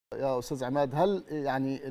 يا استاذ عماد هل يعني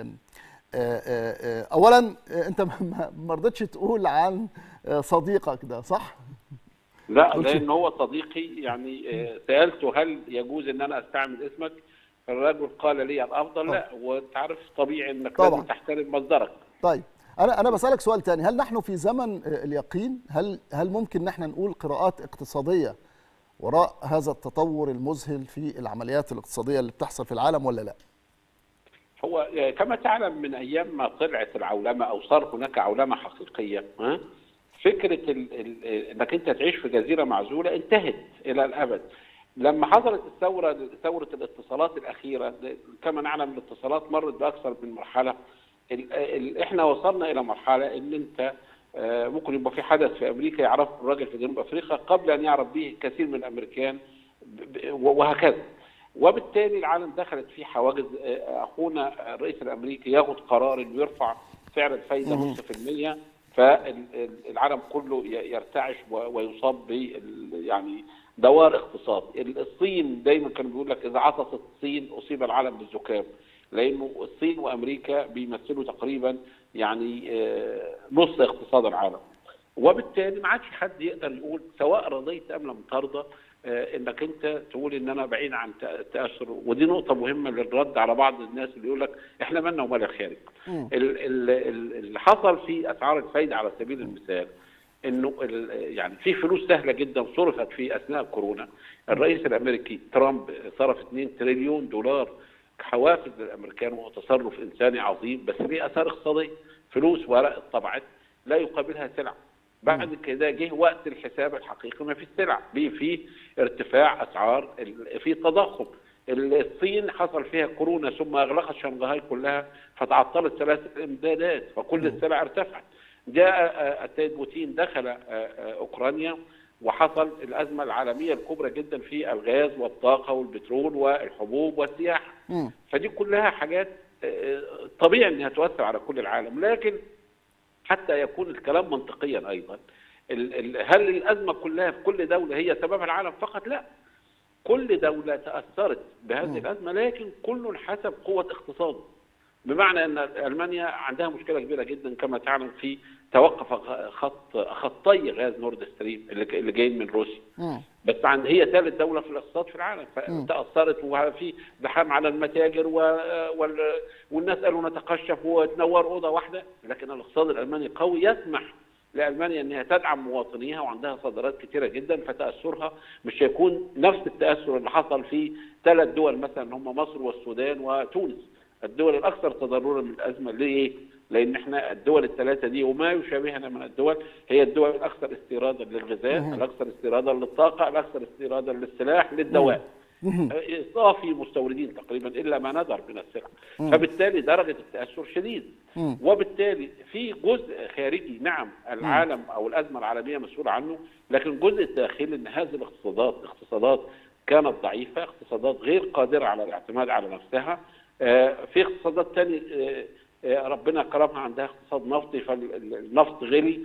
اولا انت ما رضيتش تقول عن صديقك ده صح؟ لا لان هو صديقي يعني سالته هل يجوز ان انا استعمل اسمك الرجل قال لي الافضل لا وانت عارف طبيعي انك طبعا. لازم تحترم مصدرك طيب انا انا بسالك سؤال تاني هل نحن في زمن اليقين هل هل ممكن نحن نقول قراءات اقتصاديه وراء هذا التطور المذهل في العمليات الاقتصاديه اللي بتحصل في العالم ولا لا هو كما تعلم من ايام ما طلعت العولمه او صار هناك عولمه حقيقيه ها فكره ال ال انك انت تعيش في جزيره معزوله انتهت الى الابد لما حصلت الثوره ثوره الاتصالات الاخيره كما نعلم الاتصالات مرت باكثر من مرحله ال ال احنا وصلنا الى مرحله ان انت ممكن يبقى في حدث في امريكا يعرفه الراجل في جنوب افريقيا قبل ان يعرف به كثير من الامريكان وهكذا وبالتالي العالم دخلت في حواجز اخونا الرئيس الامريكي ياخذ قرار انه يرفع سعر الفايده نص في المية فالعالم كله يرتعش ويصاب ب يعني دوار اقتصاد الصين دايما كانوا بيقول لك اذا عطست الصين اصيب العالم بالزكام لانه الصين وامريكا بيمثلوا تقريبا يعني نص اقتصاد العالم وبالتالي ما عادش حد يقدر يقول سواء رضيت ام لم ترضى انك انت تقول ان انا بعيد عن التاثر ودي نقطه مهمه للرد على بعض الناس اللي يقول لك احنا مالنا ومال الخارج. اللي حصل في اسعار الفايده على سبيل المثال انه يعني في فلوس سهله جدا صرفت في اثناء كورونا الرئيس الامريكي ترامب صرف 2 تريليون دولار حوافز للامريكان وهو تصرف انساني عظيم بس ليه اثار اقتصاديه فلوس ورق اتطبعت لا يقابلها سلع بعد كده جه وقت الحساب الحقيقي ما فيش سلع في ارتفاع اسعار في تضخم الصين حصل فيها كورونا ثم اغلقت شنغهاي كلها فتعطلت سلاسل الامدادات فكل السلع ارتفعت جاء السيد بوتين دخل اوكرانيا وحصل الازمه العالميه الكبرى جدا في الغاز والطاقه والبترول والحبوب والسياحه فدي كلها حاجات طبيعي انها تؤثر على كل العالم لكن حتى يكون الكلام منطقيا ايضا هل الازمه كلها في كل دوله هي سبب العالم فقط لا كل دوله تاثرت بهذه الازمه لكن كل حسب قوه اقتصاده بمعنى ان المانيا عندها مشكله كبيره جدا كما تعلم في توقف خط خطي غاز نورد ستريم اللي جايين من روسيا بس عند هي ثالث دوله في الاقتصاد في العالم فتاثرت وفي زحام على المتاجر والناس قالوا نتقشف وتنور اوضه واحده لكن الاقتصاد الالماني قوي يسمح لالمانيا انها تدعم مواطنيها وعندها صادرات كثيره جدا فتاثرها مش هيكون نفس التاثر اللي حصل في ثلاث دول مثلا هم مصر والسودان وتونس الدول الاكثر تضررا من الازمه ليه؟ لان احنا الدول الثلاثه دي وما يشابهنا من الدول هي الدول الاكثر استيرادا للغذاء، الاكثر استيرادا للطاقه، الاكثر استيرادا للسلاح، للدواء. صافي مستوردين تقريبا الا ما ندر من السلع فبالتالي درجه التاثر شديد وبالتالي في جزء خارجي نعم العالم او الازمه العالميه مسؤول عنه لكن الجزء الداخلي ان هذه الاقتصادات اقتصادات كانت ضعيفه اقتصادات غير قادره على الاعتماد على نفسها في اقتصادات تاني ربنا كرمها عندها اقتصاد نفطي فالنفط غلي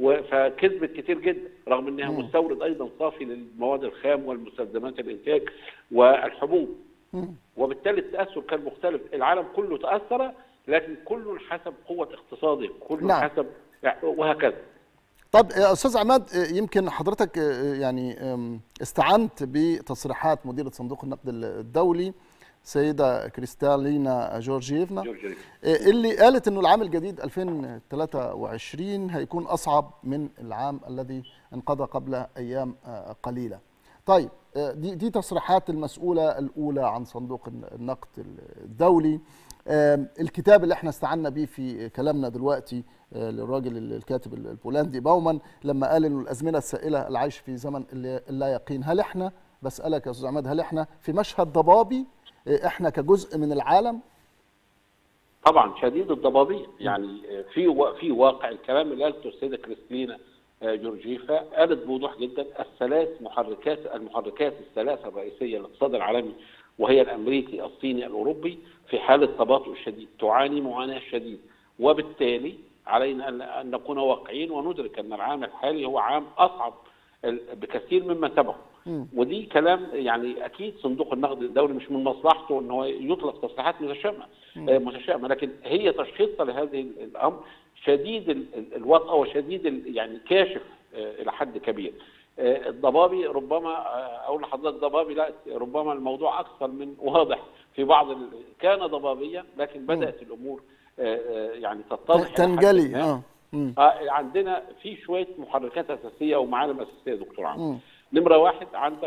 فكسبت كتير جدا رغم انها مم. مستورد ايضا صافي للمواد الخام والمستلزمات الانتاج والحبوب مم. وبالتالي التاثر كان مختلف العالم كله تاثر لكن كل حسب قوه اقتصاده كل نعم. حسب وهكذا طب يا استاذ عماد يمكن حضرتك يعني استعنت بتصريحات مديره صندوق النقد الدولي سيدة كريستالينا جورجيفنا اللي قالت انه العام الجديد 2023 هيكون اصعب من العام الذي انقضى قبل ايام قليله. طيب دي دي تصريحات المسؤوله الاولى عن صندوق النقد الدولي. الكتاب اللي احنا استعنا بيه في كلامنا دلوقتي للراجل الكاتب البولندي باومان لما قال انه الازمنه السائله العيش في زمن اللا يقين، هل احنا بسالك يا استاذ عماد هل احنا في مشهد ضبابي احنا كجزء من العالم طبعا شديد الضبابيه يعني في في واقع الكلام اللي قالته السيده كريستينا جورجيفا قالت بوضوح جدا الثلاث محركات المحركات الثلاثه الرئيسيه للاقتصاد العالمي وهي الامريكي الصيني الاوروبي في حاله تباطؤ شديد تعاني معاناه شديده وبالتالي علينا ان نكون واقعيين وندرك ان العام الحالي هو عام اصعب بكثير مما سبقه ودي كلام يعني اكيد صندوق النقد الدولي مش من مصلحته ان هو يطلق تصريحات متشائمه متشائمه لكن هي تشخيصها لهذه الامر شديد الوطأة وشديد يعني كاشف الى حد كبير الضبابي ربما اقول لحضرتك ضبابي لا ربما الموضوع اكثر من واضح في بعض ال... كان ضبابيا لكن بدات الامور يعني تتضح تنجلي اه عندنا في شويه محركات اساسيه ومعالم اساسيه دكتور عمرو نمره واحد عندك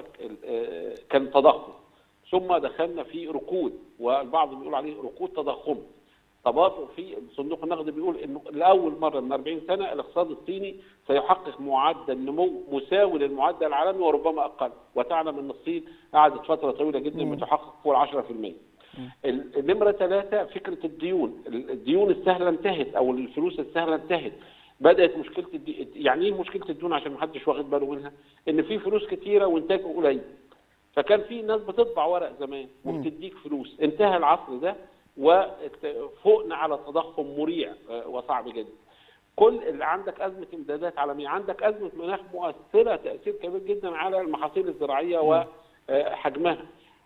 كان تضخم ثم دخلنا في ركود والبعض بيقول عليه ركود تضخم تباطؤ في صندوق النقد بيقول انه لاول مره من 40 سنه الاقتصاد الصيني سيحقق معدل نمو مساوي للمعدل العالمي وربما اقل وتعلم ان الصين قعدت فتره طويله جدا بتحقق فوق ال 10% النمره ثلاثه فكره الديون الديون السهله انتهت او الفلوس السهله انتهت بدات مشكله الدي... يعني ايه مشكله الديون عشان ما حدش واخد باله منها ان في فلوس كتيره وانتاج قليل فكان في ناس بتطبع ورق زمان وبتديك فلوس انتهى العصر ده وفوقنا على تضخم مريع وصعب جدا كل اللي عندك ازمه امدادات عالميه عندك ازمه مناخ مؤثره تاثير كبير جدا على المحاصيل الزراعيه وحجمها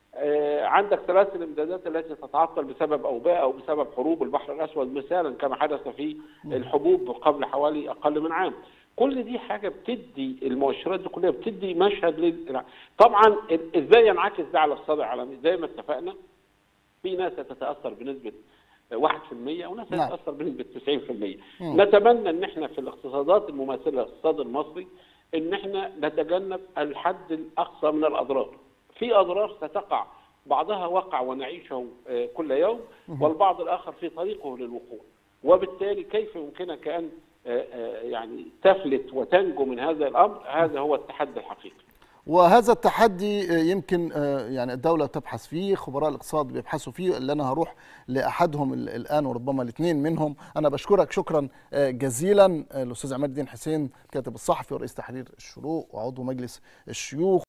عندك سلاسل الامدادات التي تتعطل بسبب اوبئه او بسبب حروب البحر الاسود مثالا كما حدث في الحبوب قبل حوالي اقل من عام كل دي حاجه بتدي المؤشرات دي كلها بتدي مشهد لل... طبعا ازاي ينعكس ده على الاقتصاد العالمي زي ما اتفقنا في ناس هتتاثر بنسبه 1% وناس نعم. هتتاثر بنسبه 90% مم. نتمنى ان احنا في الاقتصادات المماثله للاقتصاد المصري ان احنا نتجنب الحد الاقصى من الاضرار في اضرار ستقع بعضها وقع ونعيشه كل يوم والبعض الاخر في طريقه للوقوع وبالتالي كيف يمكنك ان يعني تفلت وتنجو من هذا الامر هذا هو التحدي الحقيقي وهذا التحدي يمكن يعني الدولة تبحث فيه خبراء الاقتصاد بيبحثوا فيه اللي أنا هروح لأحدهم الآن وربما الاثنين منهم أنا بشكرك شكرا جزيلا الأستاذ عماد الدين حسين الكاتب الصحفي ورئيس تحرير الشروق وعضو مجلس الشيوخ